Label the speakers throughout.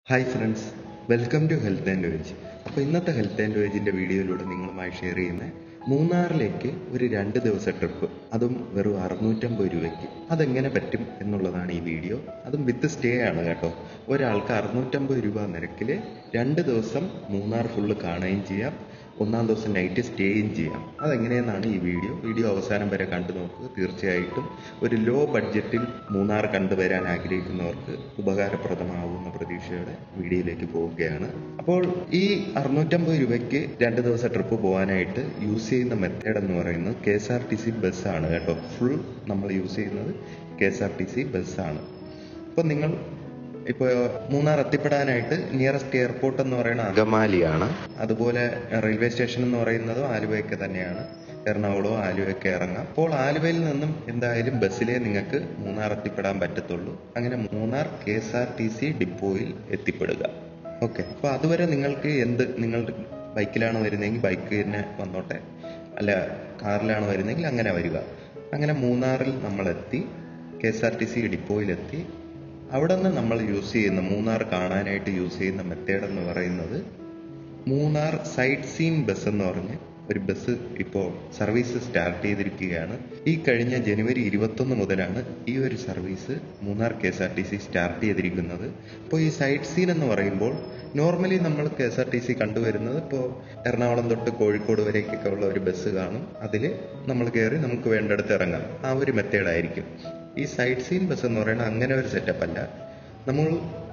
Speaker 1: hi friends welcome to health and wage അപ്പോൾ ഇന്നത്തെ health and വേജിൻ്റെ വീഡിയോയിലൂടെ നിങ്ങളുമായി ഷെയർ ചെയ്യുന്ന മൂന്നാറിലേക്ക് ഒരു രണ്ട് ദിവസ ട്രിപ്പ് അതും വെറും അറുന്നൂറ്റമ്പത് രൂപയ്ക്ക് അതെങ്ങനെ പറ്റും എന്നുള്ളതാണ് ഈ വീഡിയോ അതും വിത്ത് സ്റ്റേ ആണ് കേട്ടോ ഒരാൾക്ക് അറുന്നൂറ്റമ്പത് രൂപ നിരക്കിൽ രണ്ട് ദിവസം മൂന്നാർ ഫുള്ള് കാണുകയും ചെയ്യാം ഒന്നാം ദിവസം നൈറ്റ് സ്റ്റേയും ചെയ്യാം അതെങ്ങനെയെന്നാണ് ഈ വീഡിയോ വീഡിയോ അവസാനം വരെ കണ്ടു നോക്കുക തീർച്ചയായിട്ടും ഒരു ലോ ബഡ്ജറ്റിൽ മൂന്നാർ കണ്ടുവരാൻ ആഗ്രഹിക്കുന്നവർക്ക് ഉപകാരപ്രദമാവുന്ന പ്രതീക്ഷയോടെ വീഡിയോയിലേക്ക് പോവുകയാണ് അപ്പോൾ ഈ അറുന്നൂറ്റമ്പത് രൂപയ്ക്ക് രണ്ട് ദിവസം ട്രിപ്പ് പോകാനായിട്ട് യൂസ് ചെയ്യുന്ന മെത്തേഡ് എന്ന് പറയുന്നത് K S R T C ബസ്സാണ് കേട്ടോ ഫുൾ നമ്മൾ യൂസ് ചെയ്യുന്നത് K S R T C ബസ്സാണ് അപ്പോൾ നിങ്ങൾ ഇപ്പോൾ മൂന്നാർ എത്തിപ്പെടാനായിട്ട് നിയറസ്റ്റ് എയർപോർട്ട് എന്ന് പറയുന്നത് അങ്കമാലിയാണ് അതുപോലെ റെയിൽവേ സ്റ്റേഷൻ എന്ന് പറയുന്നത് ആലുവയൊക്കെ തന്നെയാണ് എറണാകുളവും ആലുവയൊക്കെ ഇറങ്ങാം അപ്പോൾ ആലുവയിൽ നിന്നും എന്തായാലും ബസ്സിലേ നിങ്ങൾക്ക് മൂന്നാർ എത്തിപ്പെടാൻ പറ്റത്തുള്ളൂ അങ്ങനെ Munnar K S R T C ഡിപ്പോയിൽ എത്തിപ്പെടുക ഓക്കെ അപ്പോൾ അതുവരെ നിങ്ങൾക്ക് എന്ത് നിങ്ങളുടെ ബൈക്കിലാണ് വരുന്നതെങ്കിൽ ബൈക്ക് തന്നെ വന്നോട്ടെ അല്ല കാറിലാണ് വരുന്നതെങ്കിൽ അങ്ങനെ വരിക അങ്ങനെ മൂന്നാറിൽ നമ്മളെത്തി K S R T C ഡിപ്പോയിലെത്തി അവിടെ നിന്ന് നമ്മൾ യൂസ് ചെയ്യുന്ന മൂന്നാർ കാണാനായിട്ട് യൂസ് ചെയ്യുന്ന മെത്തേഡ് എന്ന് പറയുന്നത് മൂന്നാർ സൈറ്റ് സീൻ ബസ് എന്ന് പറഞ്ഞ് ഒരു ബസ് ഇപ്പോൾ സർവീസ് സ്റ്റാർട്ട് ചെയ്തിരിക്കുകയാണ് ഈ കഴിഞ്ഞ ജനുവരി ഇരുപത്തൊന്ന് മുതലാണ് ഈ ഒരു service Munnar K S R T C start ചെയ്തിരിക്കുന്നത് അപ്പോൾ ഈ സൈറ്റ് സീൻ എന്ന് പറയുമ്പോൾ നോർമലി നമ്മൾ K S R T C കണ്ടുവരുന്നത് ഇപ്പോൾ എറണാകുളം തൊട്ട് കോഴിക്കോട് വരേക്കൊക്കെ ഉള്ള ഒരു ബസ് കാണും അതിൽ നമ്മൾ കയറി നമുക്ക് വേണ്ടടുത്ത് ഇറങ്ങാം ആ ഒരു മെത്തേഡായിരിക്കും ഈ സൈറ്റ് സീൻ ബസ് എന്ന് പറയുന്നത് അങ്ങനെ ഒരു സെറ്റപ്പ് അല്ല നമ്മൾ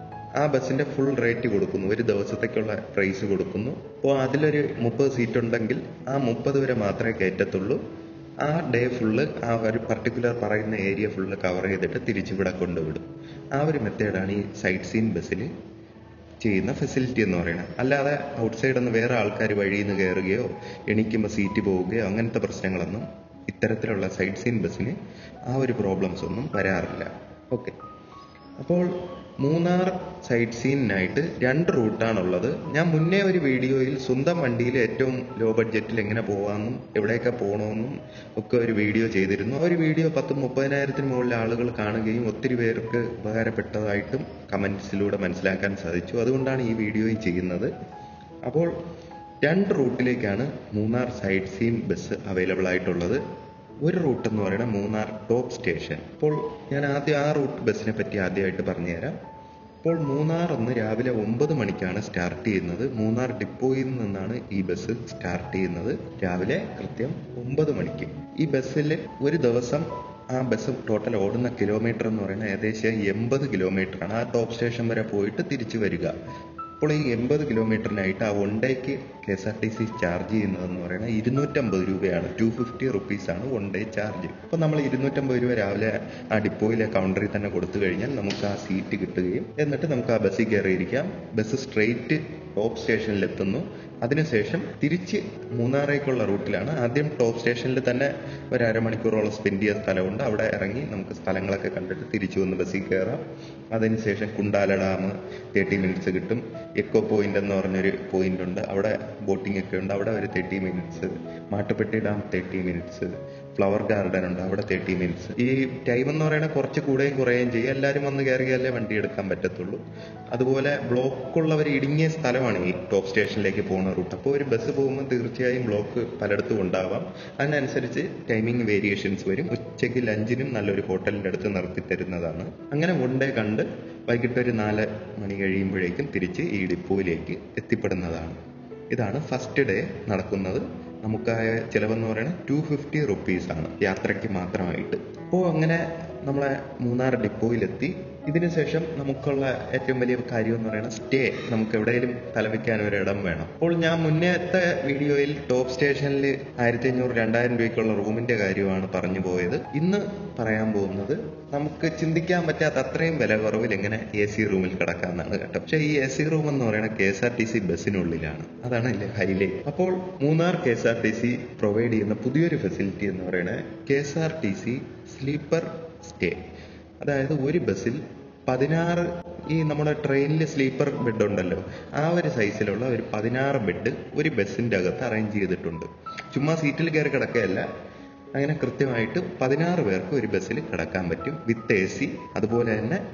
Speaker 1: ആ ബസ്സിന്റെ ഫുൾ റേറ്റ് കൊടുക്കുന്നു ഒരു ദിവസത്തേക്കുള്ള പ്രൈസ് കൊടുക്കുന്നു അപ്പോൾ അതിലൊരു മുപ്പത് സീറ്റ് ഉണ്ടെങ്കിൽ ആ മുപ്പത് വരെ മാത്രമേ കയറ്റത്തുള്ളൂ ആ ഡേ ഫുള്ള് ആ ഒരു പർട്ടിക്കുലർ പറയുന്ന ഏരിയ ഫുള്ള് കവർ ചെയ്തിട്ട് തിരിച്ചിവിടെ കൊണ്ടുവിടും ആ ഒരു മെത്തേഡാണ് ഈ സൈറ്റ് സീൻ ബസ്സിൽ ചെയ്യുന്ന ഫെസിലിറ്റി എന്ന് പറയുന്നത് അല്ലാതെ ഔട്ട്സൈഡ് നിന്ന് വേറെ ആൾക്കാർ വഴിയിൽ നിന്ന് കയറുകയോ എണീക്കുമ്പോൾ സീറ്റ് പോവുകയോ അങ്ങനത്തെ പ്രശ്നങ്ങളൊന്നും ഇത്തരത്തിലുള്ള സൈഡ് സീൻ ബസ്സിന് ആ ഒരു പ്രോബ്ലംസ് ഒന്നും വരാറില്ല ഓക്കെ അപ്പോൾ മൂന്നാർ സൈഡ് സീനിനായിട്ട് രണ്ട് റൂട്ടാണുള്ളത് ഞാൻ മുന്നേ ഒരു വീഡിയോയിൽ സ്വന്തം വണ്ടിയിൽ ഏറ്റവും ലോ ബഡ്ജറ്റിൽ എങ്ങനെ പോകാമെന്നും എവിടെയൊക്കെ പോകണമെന്നും ഒക്കെ ഒരു വീഡിയോ ചെയ്തിരുന്നു ആ ഒരു വീഡിയോ പത്ത് മുപ്പതിനായിരത്തിന് മുകളിൽ ആളുകൾ കാണുകയും ഒത്തിരി പേർക്ക് ഉപകാരപ്പെട്ടതായിട്ടും കമൻസിലൂടെ മനസ്സിലാക്കാൻ സാധിച്ചു അതുകൊണ്ടാണ് ഈ വീഡിയോയും ചെയ്യുന്നത് അപ്പോൾ രണ്ട് റൂട്ടിലേക്കാണ് Munnar sight seen bus available ആയിട്ടുള്ളത് ഒരു റൂട്ട് എന്ന് പറയുന്നത് മൂന്നാർ ടോപ്പ് സ്റ്റേഷൻ അപ്പോൾ ഞാൻ ആദ്യം ആ റൂട്ട് ബസ്സിനെ പറ്റി ആദ്യമായിട്ട് പറഞ്ഞുതരാം അപ്പോൾ മൂന്നാർ ഒന്ന് രാവിലെ ഒമ്പത് മണിക്കാണ് സ്റ്റാർട്ട് ചെയ്യുന്നത് മൂന്നാർ ഡിപ്പോയിൽ നിന്നാണ് ഈ ബസ് സ്റ്റാർട്ട് ചെയ്യുന്നത് രാവിലെ കൃത്യം ഒമ്പത് മണിക്ക് ഈ ബസ്സിൽ ഒരു ദിവസം ആ ബസ് ടോട്ടൽ ഓടുന്ന കിലോമീറ്റർ എന്ന് പറയുന്നത് ഏകദേശം എൺപത് കിലോമീറ്റർ ആണ് ആ ടോപ്പ് സ്റ്റേഷൻ വരെ പോയിട്ട് തിരിച്ചു വരിക അപ്പോൾ ഈ എൺപത് കിലോമീറ്ററിനായിട്ട് ആ വൺ ഡേക്ക് K S R T C charge ചെയ്യുന്നതെന്ന് പറയുന്നത് ഇരുന്നൂറ്റമ്പത് രൂപയാണ് ടു ഫിഫ്റ്റി റുപ്പീസ് ആണ് വൺ ഡേ ചാർജ് അപ്പോൾ നമ്മൾ ഇരുന്നൂറ്റമ്പത് രൂപ രാവിലെ ആ ഡിപ്പോയിലെ കൗണ്ടറിൽ തന്നെ കൊടുത്തു കഴിഞ്ഞാൽ നമുക്ക് ആ സീറ്റ് കിട്ടുകയും എന്നിട്ട് നമുക്ക് ആ ബസ്സിൽ കയറിയിരിക്കാം ബസ് സ്ട്രെയിറ്റ് ടോപ്പ് സ്റ്റേഷനിൽ എത്തുന്നു അതിനുശേഷം തിരിച്ച് മൂന്നാറേക്കുള്ള റൂട്ടിലാണ് ആദ്യം ടോപ്പ് സ്റ്റേഷനിൽ തന്നെ ഒരു അരമണിക്കൂറോളം സ്പെൻഡ് ചെയ്ത സ്ഥലമുണ്ട് അവിടെ ഇറങ്ങി നമുക്ക് സ്ഥലങ്ങളൊക്കെ കണ്ടിട്ട് തിരിച്ചു വന്ന് ബസ്സിൽ കയറാം അതിനുശേഷം കുണ്ടാല ഡാം തേർട്ടി മിനിറ്റ്സ് കിട്ടും എക്കോ പോയിന്റ് എന്ന് പറഞ്ഞൊരു പോയിന്റ് ഉണ്ട് അവിടെ ബോട്ടിംഗ് ഒക്കെ ഉണ്ട് അവിടെ ഒരു thirty minutes Mattupetty dam thirty minutes flower garden ഉണ്ട് അവിടെ തേർട്ടി മിനിറ്റ്സ് ഈ ടൈം എന്ന് പറയുന്നത് കുറച്ച് കൂടുകയും കുറയുകയും ചെയ്യും എല്ലാവരും വന്ന് കയറിയാലേ വണ്ടി എടുക്കാൻ പറ്റത്തുള്ളൂ അതുപോലെ ബ്ലോക്ക് ഉള്ളവർ ഇടുങ്ങിയ സ്ഥലമാണ് ഈ ടോപ്പ് സ്റ്റേഷനിലേക്ക് പോകുന്ന റൂട്ട് അപ്പോൾ ഒരു ബസ് പോകുമ്പോൾ തീർച്ചയായും ബ്ലോക്ക് പലയിടത്തും ഉണ്ടാവാം അതിനനുസരിച്ച് ടൈമിംഗ് വേരിയേഷൻസ് വരും ഉച്ചയ്ക്ക് ലഞ്ചിനും നല്ലൊരു ഹോട്ടലിൻ്റെ അടുത്ത് നിർത്തി തരുന്നതാണ് അങ്ങനെ വൺ ഡേ കണ്ട് വൈകിട്ട് ഒരു നാല് മണി കഴിയുമ്പോഴേക്കും തിരിച്ച് ഈ ഡിപ്പോയിലേക്ക് എത്തിപ്പെടുന്നതാണ് ഇതാണ് ഫസ്റ്റ് ഡേ നടക്കുന്നത് നമുക്കായ ചിലവെന്ന് പറയുന്നത് ടു ഫിഫ്റ്റി റുപ്പീസ് ആണ് യാത്രയ്ക്ക് മാത്രമായിട്ട് അപ്പോൾ അങ്ങനെ നമ്മളെ മൂന്നാർ ഡിപ്പോയിലെത്തി ഇതിനുശേഷം നമുക്കുള്ള ഏറ്റവും വലിയ കാര്യം എന്ന് പറയുന്നത് സ്റ്റേ നമുക്ക് എവിടെയെങ്കിലും തലവെക്കാൻ ഒരു ഇടം വേണം അപ്പോൾ ഞാൻ മുന്നേത്തെ വീഡിയോയിൽ ടോപ്പ് സ്റ്റേഷനിൽ ആയിരത്തി അഞ്ഞൂറ് രണ്ടായിരം രൂപയ്ക്കുള്ള റൂമിന്റെ കാര്യമാണ് പറഞ്ഞു പോയത് ഇന്ന് പറയാൻ പോകുന്നത് നമുക്ക് ചിന്തിക്കാൻ പറ്റാത്ത അത്രയും വില കുറവിൽ എങ്ങനെ എ സി റൂമിൽ കിടക്കാമെന്നാണ് കേട്ടോ പക്ഷേ ഈ എ സി റൂം എന്ന് പറയുന്നത് K S R T C ബസ്സിനുള്ളിലാണ് അതാണ് അതിന്റെ ഹൈലൈറ്റ് അപ്പോൾ Munnar K S R T C provide ചെയ്യുന്ന പുതിയൊരു ഫെസിലിറ്റി എന്ന് പറയുന്നത് K S R T C sleeper stay അതായത് ഒരു ബസ്സിൽ പതിനാറ് ഈ നമ്മുടെ ട്രെയിനിൽ സ്ലീപ്പർ ബെഡ് ഉണ്ടല്ലോ ആ ഒരു സൈസിലുള്ള ഒരു പതിനാറ് ബെഡ് ഒരു ബസ്സിൻ്റെ അകത്ത് അറേഞ്ച് ചെയ്തിട്ടുണ്ട് ചുമ്മാ സീറ്റിൽ കയറി കിടക്കുകയല്ല അങ്ങനെ കൃത്യമായിട്ട് പതിനാറ് പേർക്ക് ഒരു ബസ്സിൽ കിടക്കാൻ പറ്റും വിത്ത് എ സി അതുപോലെ തന്നെ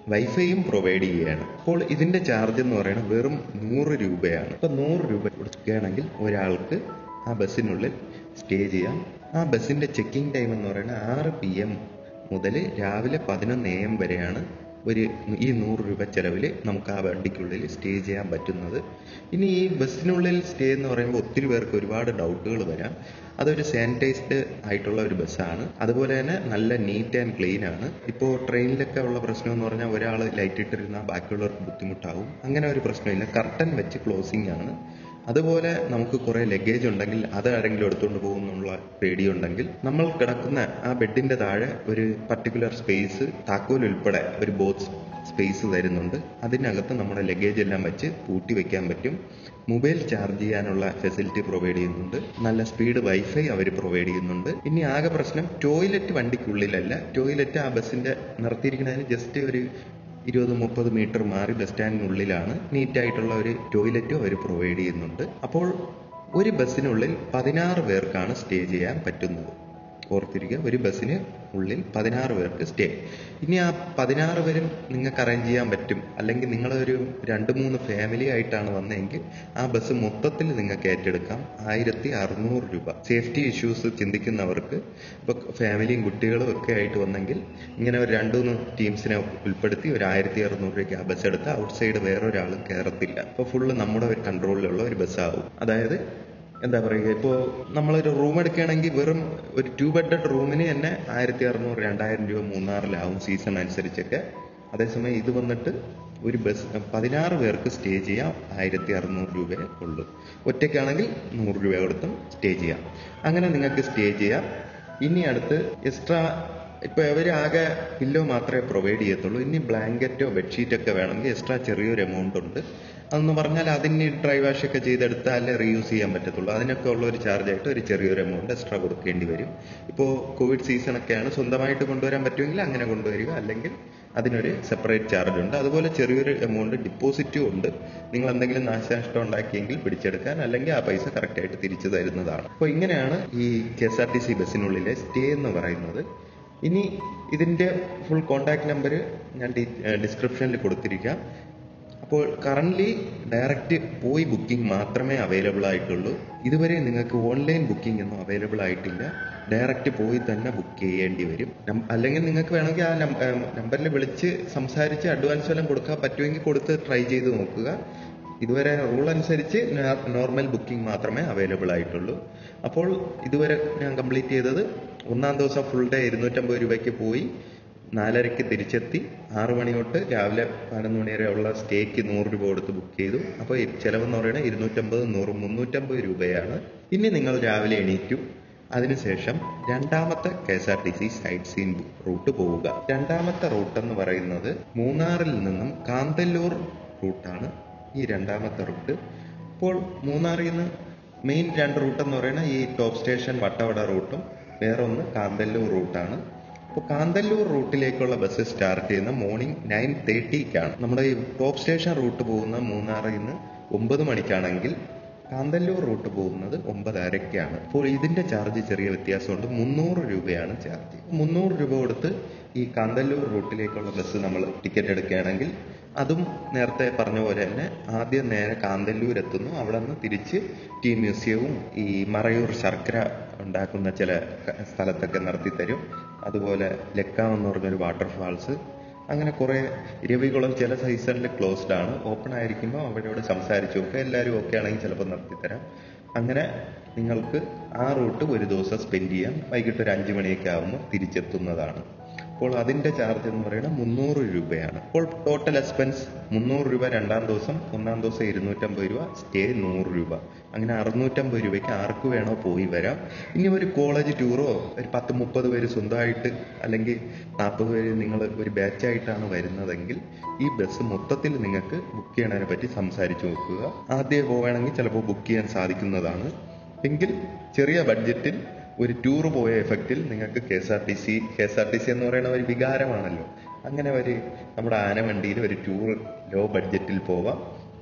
Speaker 1: വൈഫൈയും പ്രൊവൈഡ് ചെയ്യുകയാണ് അപ്പോൾ ഇതിന്റെ ചാർജ് എന്ന് പറയുന്നത് വെറും നൂറ് രൂപയാണ് അപ്പോൾ നൂറ് രൂപ കൊടുക്കുകയാണെങ്കിൽ ഒരാൾക്ക് ആ ബസ്സിനുള്ളിൽ സ്റ്റേ ചെയ്യാം ആ ബസ്സിന്റെ ചെക്കിംഗ് ടൈം എന്ന് പറയുന്നത് ആറ് പി എം മുതൽ രാവിലെ പതിനൊന്ന് എ എം വരെയാണ് ഒരു ഈ നൂറ് രൂപ ചെലവിൽ നമുക്ക് ആ വണ്ടിക്കുള്ളിൽ സ്റ്റേ ചെയ്യാൻ പറ്റുന്നത് ഇനി ഈ ബസ്സിനുള്ളിൽ സ്റ്റേ എന്ന് പറയുമ്പോൾ ഒത്തിരി പേർക്ക് ഒരുപാട് ഡൗട്ടുകൾ വരാം അതൊരു സാനിറ്റൈസ്ഡ് ആയിട്ടുള്ള ഒരു ബസ്സാണ് അതുപോലെ തന്നെ നല്ല നീറ്റ് ആൻഡ് ക്ലീൻ ആണ് ഇപ്പോൾ ട്രെയിനിലൊക്കെ ഉള്ള പ്രശ്നം എന്ന് പറഞ്ഞാൽ ഒരാൾ ലൈറ്റ് ഇട്ടിരുന്നാൽ ബാക്കിയുള്ളവർക്ക് ബുദ്ധിമുട്ടാവും അങ്ങനെ ഒരു പ്രശ്നമില്ല കർട്ടൻ വെച്ച് ക്ലോസിംഗ് ആണ് അതുപോലെ നമുക്ക് കുറെ ലഗേജ് ഉണ്ടെങ്കിൽ അത് ആരെങ്കിലും എടുത്തുകൊണ്ട് പോകുന്നുള്ള പേടിയുണ്ടെങ്കിൽ നമ്മൾ കിടക്കുന്ന ആ ബെഡിന്റെ താഴെ ഒരു പർട്ടിക്കുലർ സ്പേസ് താക്കോൽ ഉൾപ്പെടെ ഒരു ബോക്സ് സ്പേസ് തരുന്നുണ്ട് അതിനകത്ത് നമ്മുടെ ലഗേജ് എല്ലാം വെച്ച് പൂട്ടി വെക്കാൻ പറ്റും മൊബൈൽ ചാർജ് ചെയ്യാനുള്ള ഫെസിലിറ്റി പ്രൊവൈഡ് ചെയ്യുന്നുണ്ട് നല്ല സ്പീഡ് വൈഫൈ അവർ പ്രൊവൈഡ് ചെയ്യുന്നുണ്ട് ഇനി ആകെ പ്രശ്നം ടോയ്ലറ്റ് വണ്ടിക്കുള്ളിലല്ല ടോയ്ലറ്റ് ആ ബസ്സിന്റെ നിർത്തിയിരിക്കുന്നതിന് ജസ്റ്റ് ഒരു ഇരുപത് മുപ്പത് മീറ്റർ മാറി ബസ് സ്റ്റാൻഡിനുള്ളിലാണ് നീറ്റായിട്ടുള്ള ഒരു ടോയ്ലറ്റും അവർ പ്രൊവൈഡ് ചെയ്യുന്നുണ്ട് അപ്പോൾ ഒരു ബസ്സിനുള്ളിൽ പതിനാറ് പേർക്കാണ് സ്റ്റേ ചെയ്യാൻ പറ്റുന്നത് ഓർത്തിരിക്കുക ഒരു ബസ്സിന് ഉള്ളിൽ പതിനാറ് പേർക്ക് സ്റ്റേ ഇനി ആ പതിനാറ് പേരും നിങ്ങൾക്ക് അറേഞ്ച് ചെയ്യാൻ പറ്റും അല്ലെങ്കിൽ നിങ്ങളൊരു രണ്ട് മൂന്ന് ഫാമിലി ആയിട്ടാണ് വന്നതെങ്കിൽ ആ ബസ് മൊത്തത്തിൽ നിങ്ങൾക്ക് ഏറ്റെടുക്കാം ആയിരത്തി അറുന്നൂറ് രൂപ സേഫ്റ്റി ഇഷ്യൂസ് ചിന്തിക്കുന്നവർക്ക് ഇപ്പോൾ ഫാമിലിയും കുട്ടികളും ഒക്കെ ആയിട്ട് വന്നെങ്കിൽ ഇങ്ങനെ ഒരു രണ്ട് മൂന്ന് ടീംസിനെ ഉൾപ്പെടുത്തി ഒരു ആയിരത്തി അറുന്നൂറ് രൂപയ്ക്ക് ആ ബസ് എടുത്ത് ഔട്ട് സൈഡ് വേറൊരാളും കയറത്തില്ല അപ്പോൾ ഫുള്ള് നമ്മുടെ ഒരു കൺട്രോളിലുള്ള ഒരു ബസ്സാവും അതായത് എന്താ പറയുക ഇപ്പോൾ നമ്മളൊരു റൂം എടുക്കുകയാണെങ്കിൽ വെറും ഒരു ടു ബെഡഡ് റൂമിന് തന്നെ ആയിരത്തി അറുന്നൂറ് രണ്ടായിരം രൂപ മൂന്നാറിലാവും സീസൺ അനുസരിച്ചൊക്കെ അതേസമയം ഇത് വന്നിട്ട് ഒരു ബസ് പതിനാറ് പേർക്ക് സ്റ്റേ ചെയ്യാം ആയിരത്തി അറുന്നൂറ് രൂപയെ ഉള്ളൂ ഒറ്റയ്ക്കാണെങ്കിൽ നൂറ് രൂപ കൊടുത്തും സ്റ്റേ ചെയ്യാം അങ്ങനെ നിങ്ങൾക്ക് സ്റ്റേ ചെയ്യാം ഇനി അടുത്ത് എക്സ്ട്രാ ഇപ്പൊ ഇവർ ആകെ പില്ലോ മാത്രമേ പ്രൊവൈഡ് ചെയ്യത്തുള്ളൂ ഇനി ബ്ലാങ്കറ്റോ ബെഡ്ഷീറ്റോ ഒക്കെ വേണമെങ്കിൽ എക്സ്ട്രാ ചെറിയൊരു എമൗണ്ട് ഉണ്ട് അതെന്ന് പറഞ്ഞാൽ അതിന് ഡ്രൈ വാഷ് ഒക്കെ ചെയ്തെടുത്താലേ റീയൂസ് ചെയ്യാൻ പറ്റത്തുള്ളൂ അതിനൊക്കെ ഉള്ള ഒരു ചാർജ് ആയിട്ട് ഒരു ചെറിയൊരു എമൗണ്ട് എക്സ്ട്രാ കൊടുക്കേണ്ടി വരും ഇപ്പോൾ കോവിഡ് സീസൺ ഒക്കെയാണ് സ്വന്തമായിട്ട് കൊണ്ടുവരാൻ പറ്റുമെങ്കിൽ അങ്ങനെ കൊണ്ടുവരിക അല്ലെങ്കിൽ അതിനൊരു സെപ്പറേറ്റ് ചാർജ് ഉണ്ട് അതുപോലെ ചെറിയൊരു എമൗണ്ട് ഡിപ്പോസിറ്റും ഉണ്ട് നിങ്ങൾ എന്തെങ്കിലും നാശനഷ്ടം ഉണ്ടാക്കിയെങ്കിൽ പിടിച്ചെടുക്കാൻ അല്ലെങ്കിൽ ആ പൈസ കറക്റ്റായിട്ട് തിരിച്ചു തരുന്നതാണ് അപ്പോൾ ഇങ്ങനെയാണ് ഈ K S R T C ബസ്സിനുള്ളിലെ സ്റ്റേ എന്ന് പറയുന്നത് ഇനി ഇതിന്റെ ഫുൾ കോണ്ടാക്ട് നമ്പർ ഞാൻ ഡിസ്ക്രിപ്ഷനിൽ കൊടുത്തിരിക്കാം അപ്പോൾ കറന്റ് ഡയറക്റ്റ് പോയി ബുക്കിംഗ് മാത്രമേ അവൈലബിൾ ആയിട്ടുള്ളൂ ഇതുവരെ നിങ്ങൾക്ക് ഓൺലൈൻ ബുക്കിംഗ് ഒന്നും അവൈലബിൾ ആയിട്ടില്ല ഡയറക്റ്റ് പോയി തന്നെ ബുക്ക് ചെയ്യേണ്ടി വരും നം- അല്ലെങ്കിൽ നിങ്ങൾക്ക് വേണമെങ്കിൽ ആ നമ്പറിൽ വിളിച്ച് സംസാരിച്ച് അഡ്വാൻസ് വല്ലതും കൊടുക്കാൻ പറ്റുമെങ്കിൽ കൊടുത്ത് ട്രൈ ചെയ്ത് നോക്കുക ഇതുവരെ റൂൾ അനുസരിച്ച് നോർമൽ ബുക്കിംഗ് മാത്രമേ അവൈലബിൾ ആയിട്ടുള്ളൂ അപ്പോൾ ഇതുവരെ ഞാൻ കംപ്ലീറ്റ് ചെയ്തത് ഒന്നാം ദിവസം ഫുൾ ഡേ ഇരുന്നൂറ്റമ്പത് രൂപയ്ക്ക് പോയി നാലരയ്ക്ക് തിരിച്ചെത്തി ആറു മണി തൊട്ട് രാവിലെ പതിനൊന്ന് മണി വരെ ഉള്ള സ്റ്റേക്ക് നൂറ് രൂപ കൊടുത്ത് ബുക്ക് ചെയ്തു അപ്പോൾ ചിലവെന്ന് പറയുന്നത് ഇരുന്നൂറ്റമ്പത് നൂറ് മുന്നൂറ്റമ്പത് രൂപയാണ് ഇനി നിങ്ങൾ രാവിലെ എണീറ്റു അതിനുശേഷം രണ്ടാമത്തെ K S R T C sight seen route പോവുക രണ്ടാമത്തെ റൂട്ട് എന്ന് പറയുന്നത് മൂന്നാറിൽ നിന്നും കാന്തല്ലൂർ റൂട്ടാണ് ഈ രണ്ടാമത്തെ റൂട്ട് ഇപ്പോൾ മൂന്നാറിൽ നിന്ന് മെയിൻ രണ്ട് റൂട്ട് എന്ന് പറയുന്നത് ഈ ടോപ്പ് സ്റ്റേഷൻ വട്ടവട റൂട്ടും വേറെ ഒന്ന് കാന്തല്ലൂർ റൂട്ടാണ് അപ്പോൾ കാന്തല്ലൂർ റൂട്ടിലേക്കുള്ള ബസ് സ്റ്റാർട്ട് ചെയ്യുന്ന മോർണിംഗ് നയൻ തേർട്ടിക്കാണ് നമ്മുടെ ഈ ടോപ്പ് സ്റ്റേഷൻ റൂട്ട് പോകുന്ന മൂന്നാറിൽ നിന്ന് ഒമ്പത് മണിക്കാണെങ്കിൽ കാന്തല്ലൂർ റൂട്ട് പോകുന്നത് ഒമ്പതരയ്ക്കാണ് അപ്പോൾ ഇതിന്റെ ചാർജ് ചെറിയ വ്യത്യാസമുണ്ട് മുന്നൂറ് രൂപയാണ് ചാർജ് മുന്നൂറ് രൂപ കൊടുത്ത് ഈ കാന്തല്ലൂർ റൂട്ടിലേക്കുള്ള ബസ് നമ്മൾ ടിക്കറ്റ് എടുക്കുകയാണെങ്കിൽ അതും നേരത്തെ പറഞ്ഞ പോലെ തന്നെ ആദ്യം നേരെ കാന്തല്ലൂർ എത്തുന്നു അവിടെ നിന്ന് തിരിച്ച് ടീ മ്യൂസിയവും ഈ മറയൂർ ശർക്കര ഉണ്ടാക്കുന്ന ചില ക- സ്ഥലത്തൊക്കെ നിർത്തി തരും അതുപോലെ ലക്കാം എന്ന് പറഞ്ഞൊരു വാട്ടർഫാൾസ് അങ്ങനെ കുറെ ഇരവികുളം ചില സീസണിൽ ക്ലോസ്ഡ് ആണ് ഓപ്പൺ ആയിരിക്കുമ്പോൾ അവരോട് സംസാരിച്ചു നോക്കുക എല്ലാവരും ഓക്കെ ആണെങ്കിൽ ചിലപ്പോൾ നിർത്തിത്തരാം അങ്ങനെ നിങ്ങൾക്ക് ആ റൂട്ട് ഒരു ദിവസം സ്പെൻഡ് ചെയ്യാം വൈകിട്ട് ഒരു അഞ്ച് മണിയൊക്കെ ആകുമ്പോൾ തിരിച്ചെത്തുന്നതാണ് അപ്പോൾ അതിന്റെ ചാർജ് എന്ന് പറയുന്നത് മുന്നൂറ് രൂപയാണ് അപ്പോൾ ടോട്ടൽ എക്സ്പെൻസ് മുന്നൂറ് രൂപ രണ്ടാം ദിവസം ഒന്നാം ദിവസം ഇരുന്നൂറ്റമ്പത് രൂപ സ്റ്റേ നൂറ് രൂപ അങ്ങനെ അറുന്നൂറ്റമ്പത് രൂപയ്ക്ക് ആർക്ക് വേണോ പോയി വരാം ഇനി ഒരു കോളേജ് ടൂറോ ഒരു പത്ത് മുപ്പത് പേര് സ്വന്തമായിട്ട് അല്ലെങ്കിൽ നാൽപ്പത് പേര് നിങ്ങൾ ഒരു ബാച്ചായിട്ടാണ് വരുന്നതെങ്കിൽ ഈ ബസ് മൊത്തത്തിൽ നിങ്ങൾക്ക് ബുക്ക് ചെയ്യണതിനെ പറ്റി സംസാരിച്ചു നോക്കുക ആദ്യം പോവുകയാണെങ്കിൽ ചിലപ്പോൾ ബുക്ക് ചെയ്യാൻ സാധിക്കുന്നതാണ് എങ്കിൽ ചെറിയ ബഡ്ജറ്റിൽ ഒരു ടൂർ പോയ എഫക്റ്റിൽ നിങ്ങൾക്ക് K S R T C K S R T C എന്ന് പറയുന്ന ഒരു വികാരമാണല്ലോ അങ്ങനെ ഒരു നമ്മുടെ ആനവണ്ടിയിൽ ഒരു ടൂർ ലോ ബഡ്ജറ്റിൽ പോവാം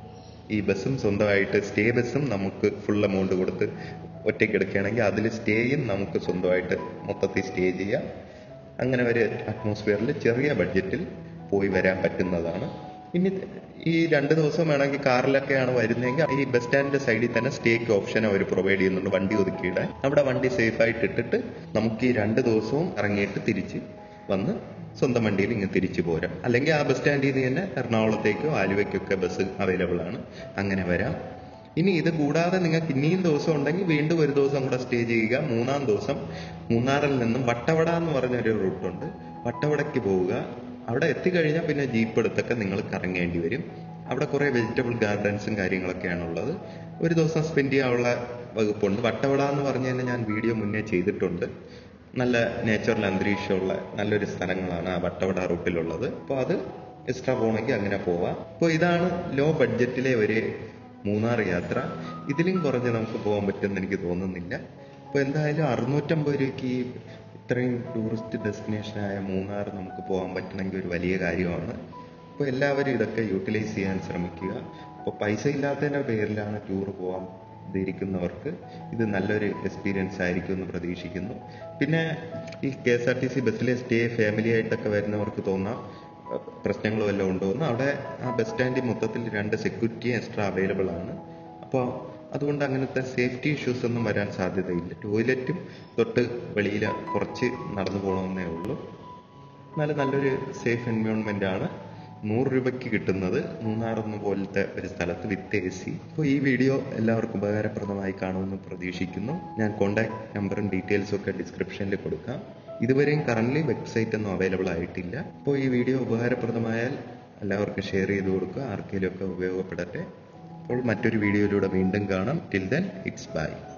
Speaker 1: ഈ ബസ്സും സ്വന്തമായിട്ട് സ്റ്റേ ബസ്സും നമുക്ക് ഫുൾ എമൗണ്ട് കൊടുത്ത് ഒറ്റയ്ക്ക് എടുക്കുകയാണെങ്കിൽ അതിൽ സ്റ്റേയും നമുക്ക് സ്വന്തമായിട്ട് മൊത്തത്തിൽ സ്റ്റേ ചെയ്യാം അങ്ങനെ ഒരു അറ്റ്മോസ്ഫിയറിൽ ചെറിയ ബഡ്ജറ്റിൽ പോയി വരാൻ പറ്റുന്നതാണ് ഇനി ഈ രണ്ട് ദിവസം വേണമെങ്കിൽ കാറിലൊക്കെയാണ് വരുന്നതെങ്കിൽ ഈ ബസ് സ്റ്റാൻഡിന്റെ സൈഡിൽ തന്നെ സ്റ്റേക്ക് ഓപ്ഷൻ അവർ പ്രൊവൈഡ് ചെയ്യുന്നുണ്ട് വണ്ടി ഒതുക്കിയിടാൻ അവിടെ വണ്ടി സേഫ് ആയിട്ട് ഇട്ടിട്ട് നമുക്ക് ഈ രണ്ട് ദിവസവും ഇറങ്ങിയിട്ട് തിരിച്ച് വന്ന് സ്വന്തം വണ്ടിയിൽ ഇങ്ങ് തിരിച്ചു പോരാം അല്ലെങ്കിൽ ആ ബസ് സ്റ്റാൻഡിൽ നിന്ന് തന്നെ എറണാകുളത്തേക്കോ ആലുവയ്ക്കൊക്കെ ബസ് അവൈലബിൾ ആണ് അങ്ങനെ വരാം ഇനി ഇത് കൂടാതെ നിങ്ങൾക്ക് ഇനിയും ദിവസം ഉണ്ടെങ്കിൽ വീണ്ടും ഒരു ദിവസം കൂടെ സ്റ്റേ ചെയ്യുക മൂന്നാം ദിവസം മൂന്നാറിൽ നിന്നും വട്ടവട എന്ന് പറഞ്ഞൊരു റൂട്ടുണ്ട് വട്ടവടയ്ക്ക് പോവുക അവിടെ എത്തിക്കഴിഞ്ഞാൽ പിന്നെ ജീപ്പ് എടുത്തൊക്കെ നിങ്ങൾ കറങ്ങേണ്ടി വരും അവിടെ കുറേ വെജിറ്റബിൾ ഗാർഡൻസും കാര്യങ്ങളൊക്കെയാണ് ഉള്ളത് ഒരു ദിവസം സ്പെൻഡ് ചെയ്യാനുള്ള വകുപ്പുണ്ട് വട്ടവട എന്ന് പറഞ്ഞു തന്നെ ഞാൻ വീഡിയോ മുന്നേ ചെയ്തിട്ടുണ്ട് നല്ല നേച്ചുറൽ അന്തരീക്ഷമുള്ള നല്ലൊരു സ്ഥലങ്ങളാണ് ആ വട്ടവട റൂട്ടിലുള്ളത് അപ്പോൾ അത് എക്സ്ട്രാ പോകണമെങ്കിൽ അങ്ങനെ പോവാം അപ്പോൾ ഇതാണ് ലോ ബഡ്ജറ്റിലെ ഒരു മൂന്നാർ യാത്ര ഇതിലും കുറഞ്ഞ് നമുക്ക് പോകാൻ പറ്റുമെന്ന് എനിക്ക് തോന്നുന്നില്ല അപ്പോൾ എന്തായാലും അറുന്നൂറ്റമ്പത് രൂപയ്ക്ക് ഈ ഇത്രയും ടൂറിസ്റ്റ് ഡെസ്റ്റിനേഷനായ മൂന്നാർ നമുക്ക് പോകാൻ പറ്റണമെങ്കിൽ ഒരു വലിയ കാര്യമാണ് അപ്പോൾ എല്ലാവരും ഇതൊക്കെ യൂട്ടിലൈസ് ചെയ്യാൻ ശ്രമിക്കുക അപ്പോൾ പൈസ ഇല്ലാത്തതിൻ്റെ പേരിലാണ് ടൂർ പോകാൻ ഉദ്ദേശിക്കുന്നവർക്ക് ഇത് നല്ലൊരു എക്സ്പീരിയൻസ് ആയിരിക്കും എന്ന് പ്രതീക്ഷിക്കുന്നു പിന്നെ ഈ K S R T C ബസ്സിലെ സ്റ്റേ ഫാമിലി ആയിട്ടൊക്കെ വരുന്നവർക്ക് തോന്നാം അഹ് പ്രശ്നങ്ങൾ വല്ലതും ഉണ്ടോ എന്ന് അവിടെ ആ ബസ് സ്റ്റാൻഡിൽ മൊത്തത്തിൽ രണ്ട് സെക്യൂരിറ്റി എക്സ്ട്രാ അവൈലബിൾ ആണ് അപ്പോൾ അതുകൊണ്ട് അങ്ങനത്തെ സേഫ്റ്റി ഇഷ്യൂസ് ഒന്നും വരാൻ സാധ്യതയില്ല ടോയ്ലറ്റും തൊട്ട് വെളിയിൽ കുറച്ച് നടന്നു പോകണമെന്നേ ഉള്ളൂ എന്നാലും നല്ലൊരു സേഫ് എൻവയോൺമെന്റ് ആണ് നൂറ് രൂപയ്ക്ക് കിട്ടുന്നത് മൂന്നാറൊന്ന് പോലത്തെ ഒരു സ്ഥലത്ത് വിത്ത് എ സി അപ്പോൾ ഈ വീഡിയോ എല്ലാവർക്കും ഉപകാരപ്രദമായി കാണുമെന്ന് പ്രതീക്ഷിക്കുന്നു ഞാൻ കോൺടാക്ട് നമ്പറും ഡീറ്റെയിൽസും ഒക്കെ ഡിസ്ക്രിപ്ഷനിൽ കൊടുക്കാം ഇതുവരെയും കറന്റ് വെബ്സൈറ്റ് ഒന്നും അവൈലബിൾ ആയിട്ടില്ല അപ്പോൾ ഈ വീഡിയോ ഉപകാരപ്രദമായാൽ എല്ലാവർക്കും ഷെയർ ചെയ്ത് കൊടുക്കുക ആർക്കെങ്കിലും ഒക്കെ ഉപയോഗപ്പെടട്ടെ അപ്പോൾ മറ്റൊരു വീഡിയോയിലൂടെ വീണ്ടും കാണാം ടിൽ ദെൻ ഇറ്റ്സ് ബൈ